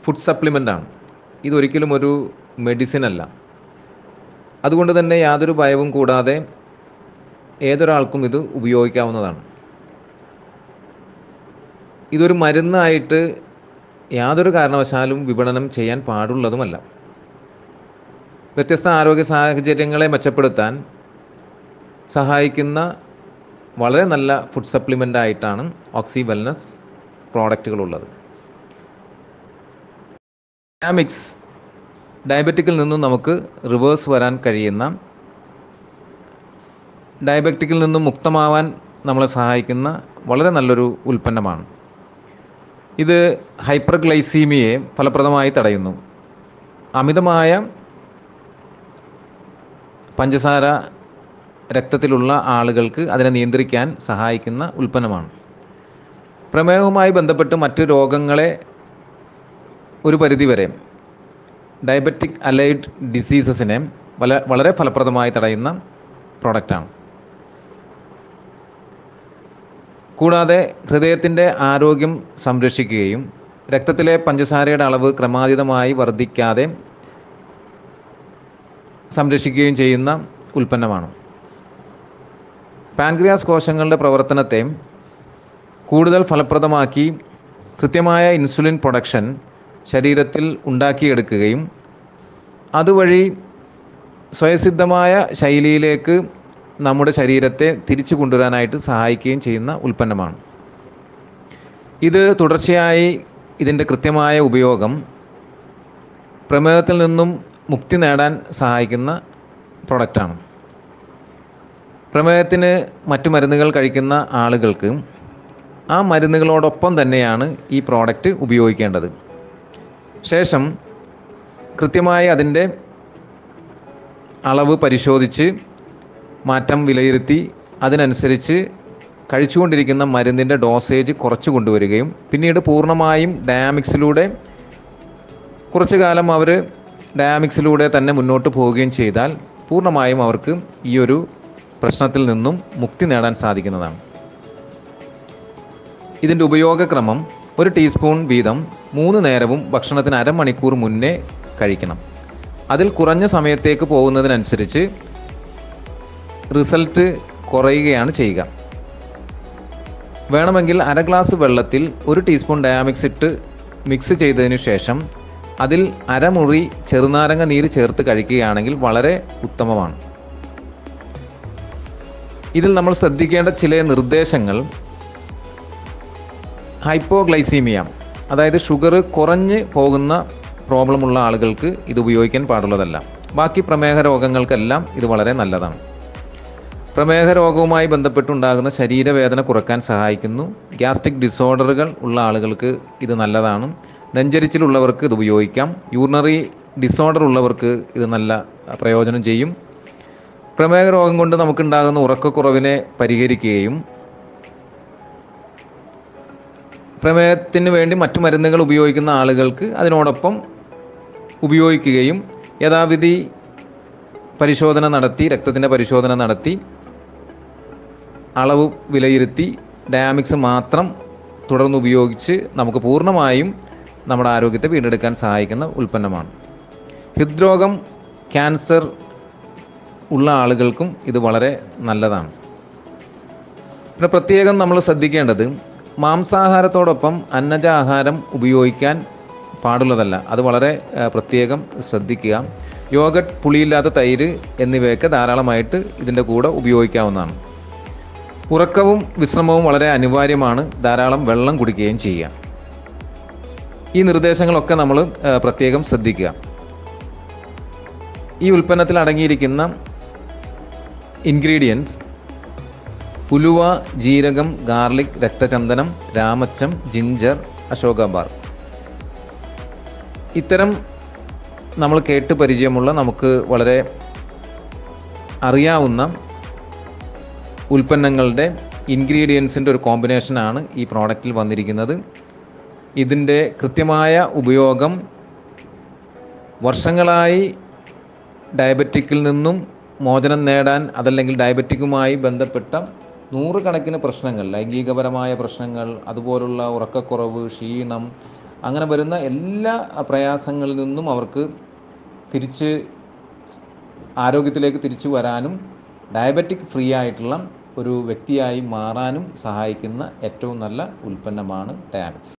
food supplement ആണ് ഇതൊരിക്കലും ഒരു മെഡിസിൻ അല്ല അതുകൊണ്ട് തന്നെ യാതൊരു ഭയവും കൂടാതെ ഏതൊരാൾക്കും ഇത് ഉപയോഗിക്കാവുന്നതാണ് ഇതൊരു മരുന്നായിട്ട് യാതൊരു കാരണവശാലും വിപണനം ചെയ്യാൻ പാടുള്ളതുമല്ല വ്യത്യസ്ത ആരോഗ്യ സാഹചര്യങ്ങളെ മെച്ചപ്പെടുത്താൻ സഹായിക്കുന്ന വളരെ നല്ല ഫുഡ് സപ്ലിമെൻ്റ് ആയിട്ടാണ് ഓക്സി വെൽനസ് പ്രോഡക്റ്റുകളുള്ളത് ഡൈനാമിക്സ് ഡയബറ്റിക്കിൽ നിന്നും നമുക്ക് റിവേഴ്സ് വരാൻ കഴിയുന്ന ഡയബറ്റിക്കിൽ നിന്നും മുക്തമാവാൻ നമ്മളെ സഹായിക്കുന്ന വളരെ നല്ലൊരു ഉൽപ്പന്നമാണ് ഇത് ഹൈപ്പർഗ്ലൈസീമിയയെ ഫലപ്രദമായി തടയുന്നു അമിതമായ പഞ്ചസാര രക്തത്തിലുള്ള ആളുകൾക്ക് അതിനെ നിയന്ത്രിക്കാൻ സഹായിക്കുന്ന ഉൽപ്പന്നമാണ് പ്രമേഹവുമായി ബന്ധപ്പെട്ട് മറ്റ് രോഗങ്ങളെ ഒരു പരിധിവരെ ഡയബറ്റിക് അലൈഡ് ഡിസീസസിനെ വല വളരെ ഫലപ്രദമായി തടയുന്ന പ്രോഡക്റ്റാണ് കൂടാതെ ഹൃദയത്തിൻ്റെ ആരോഗ്യം സംരക്ഷിക്കുകയും രക്തത്തിലെ പഞ്ചസാരയുടെ അളവ് ക്രമാതീതമായി വർദ്ധിക്കാതെ സംരക്ഷിക്കുകയും ചെയ്യുന്ന ഉൽപ്പന്നമാണ് പാൻക്രിയാസ് കോശങ്ങളുടെ പ്രവർത്തനത്തെ കൂടുതൽ ഫലപ്രദമാക്കി കൃത്യമായ ഇൻസുലിൻ പ്രൊഡക്ഷൻ ശരീരത്തിൽ ഉണ്ടാക്കിയെടുക്കുകയും അതുവഴി സ്വയസിദ്ധമായ ശൈലിയിലേക്ക് നമ്മുടെ ശരീരത്തെ തിരിച്ചു കൊണ്ടുവരാനായിട്ട് സഹായിക്കുകയും ചെയ്യുന്ന ഉൽപ്പന്നമാണ് ഇത് തുടർച്ചയായി ഇതിൻ്റെ കൃത്യമായ ഉപയോഗം പ്രമേഹത്തിൽ നിന്നും മുക്തി നേടാൻ സഹായിക്കുന്ന പ്രൊഡക്റ്റാണ് പ്രമേഹത്തിന് മറ്റു മരുന്നുകൾ കഴിക്കുന്ന ആളുകൾക്ക് ആ മരുന്നുകളോടൊപ്പം തന്നെയാണ് ഈ പ്രോഡക്റ്റ് ഉപയോഗിക്കേണ്ടത് ശേഷം കൃത്യമായി അതിൻ്റെ അളവ് പരിശോധിച്ച് മാറ്റം വിലയിരുത്തി അതിനനുസരിച്ച് കഴിച്ചുകൊണ്ടിരിക്കുന്ന മരുന്നിൻ്റെ ഡോസേജ് കുറച്ച് കൊണ്ടുവരികയും പിന്നീട് പൂർണ്ണമായും ഡയാമിക്സിലൂടെ കുറച്ചു കാലം അവർ ഡയാമിക്സിലൂടെ തന്നെ മുന്നോട്ട് പോവുകയും ചെയ്താൽ പൂർണ്ണമായും അവർക്ക് ഈ ഒരു പ്രശ്നത്തിൽ നിന്നും മുക്തി നേടാൻ സാധിക്കുന്നതാണ് ഇതിൻ്റെ ഉപയോഗക്രമം ഒരു ടീസ്പൂൺ വീതം മൂന്ന് നേരവും ഭക്ഷണത്തിന് അരമണിക്കൂർ മുന്നേ കഴിക്കണം അതിൽ കുറഞ്ഞ സമയത്തേക്ക് പോകുന്നതിനനുസരിച്ച് റിസൾട്ട് കുറയുകയാണ് ചെയ്യുക വേണമെങ്കിൽ അര ഗ്ലാസ് വെള്ളത്തിൽ ഒരു ടീസ്പൂൺ ഡയാമിക്സ് ഇട്ട് മിക്സ് ചെയ്തതിന് ശേഷം അതിൽ അരമുറി ചെറുനാരങ്ങ നീര് ചേർത്ത് കഴിക്കുകയാണെങ്കിൽ വളരെ ഉത്തമമാണ് ഇതിൽ നമ്മൾ ശ്രദ്ധിക്കേണ്ട ചില നിർദ്ദേശങ്ങൾ ഹൈപ്പോഗ്ലൈസീമിയ അതായത് ഷുഗർ കുറഞ്ഞ് പോകുന്ന പ്രോബ്ലമുള്ള ആളുകൾക്ക് ഇത് ഉപയോഗിക്കാൻ പാടുള്ളതല്ല ബാക്കി പ്രമേഹ രോഗങ്ങൾക്കെല്ലാം ഇത് വളരെ നല്ലതാണ് പ്രമേഹ രോഗവുമായി ബന്ധപ്പെട്ടുണ്ടാകുന്ന ശരീരവേദന കുറക്കാൻ സഹായിക്കുന്നു ഗ്യാസ്ട്രിക് ഡിസോർഡറുകൾ ഉള്ള ആളുകൾക്ക് ഇത് നല്ലതാണ് നെഞ്ചരിച്ചിലുള്ളവർക്ക് ഇത് ഉപയോഗിക്കാം യൂറിനറി ഡിസോർഡർ ഉള്ളവർക്ക് ഇത് നല്ല പ്രയോജനം ചെയ്യും പ്രമേഹ രോഗം കൊണ്ട് നമുക്കുണ്ടാകുന്ന ഉറക്കക്കുറവിനെ പരിഹരിക്കുകയും പ്രമേഹത്തിന് വേണ്ടി മറ്റു മരുന്നുകൾ ഉപയോഗിക്കുന്ന ആളുകൾക്ക് അതിനോടൊപ്പം ഉപയോഗിക്കുകയും യഥാവിധി പരിശോധന നടത്തി രക്തത്തിൻ്റെ പരിശോധന നടത്തി അളവ് വിലയിരുത്തി ഡയാമിക്സ് മാത്രം തുടർന്ന് ഉപയോഗിച്ച് നമുക്ക് പൂർണ്ണമായും നമ്മുടെ ആരോഗ്യത്തെ വീണ്ടെടുക്കാൻ സഹായിക്കുന്ന ഉൽപ്പന്നമാണ് ഹൃദ്രോഗം ക്യാൻസർ ഉള്ള ആളുകൾക്കും ഇത് വളരെ നല്ലതാണ് പിന്നെ പ്രത്യേകം നമ്മൾ ശ്രദ്ധിക്കേണ്ടത് മാംസാഹാരത്തോടൊപ്പം അന്നജ ആഹാരം ഉപയോഗിക്കാൻ പാടുള്ളതല്ല അത് വളരെ ആ, പ്രത്യേകം ശ്രദ്ധിക്കുക യോഗട്ട് പുളിയില്ലാത്ത തൈര് എന്നിവയൊക്കെ ധാരാളമായിട്ട് ഇതിൻ്റെ കൂടെ ഉപയോഗിക്കാവുന്നതാണ് ഉറക്കവും വിശ്രമവും വളരെ അനിവാര്യമാണ് ധാരാളം വെള്ളം കുടിക്കുകയും ചെയ്യുക ഈ നിർദ്ദേശങ്ങളൊക്കെ നമ്മൾ ആ, പ്രത്യേകം ശ്രദ്ധിക്കുക ഈ ഉൽപ്പന്നത്തിൽ അടങ്ങിയിരിക്കുന്ന ഇൻഗ്രീഡിയൻസ് ഉലുവ ജീരകം ഗാർലിക് രക്തചന്ദനം രാമച്ചം ജിഞ്ചർ അശോകബാർ ഇത്തരം നമ്മൾ കേട്ട് പരിചയമുള്ള നമുക്ക് വളരെ അറിയാവുന്ന ഉൽപ്പന്നങ്ങളുടെ ഇൻഗ്രീഡിയൻസിൻ്റെ ഒരു കോമ്പിനേഷനാണ് ഈ പ്രോഡക്റ്റിൽ വന്നിരിക്കുന്നത് ഇതിൻ്റെ കൃത്യമായ ഉപയോഗം വർഷങ്ങളായി ഡയബറ്റിക്കിൽ നിന്നും മോചനം നേടാൻ അതല്ലെങ്കിൽ ഡയബറ്റിക്കുമായി ബന്ധപ്പെട്ട നൂറുകണക്കിന് പ്രശ്നങ്ങൾ ലൈംഗികപരമായ പ്രശ്നങ്ങൾ അതുപോലുള്ള ഉറക്കക്കുറവ് ക്ഷീണം അങ്ങനെ വരുന്ന എല്ലാ പ്രയാസങ്ങളിൽ നിന്നും അവർക്ക് തിരിച്ച് ആരോഗ്യത്തിലേക്ക് തിരിച്ചു വരാനും ഡയബറ്റിക് ഫ്രീ ആയിട്ടുള്ള ഒരു വ്യക്തിയായി മാറാനും സഹായിക്കുന്ന ഏറ്റവും നല്ല ഉൽപ്പന്നമാണ് ടാബ്സ്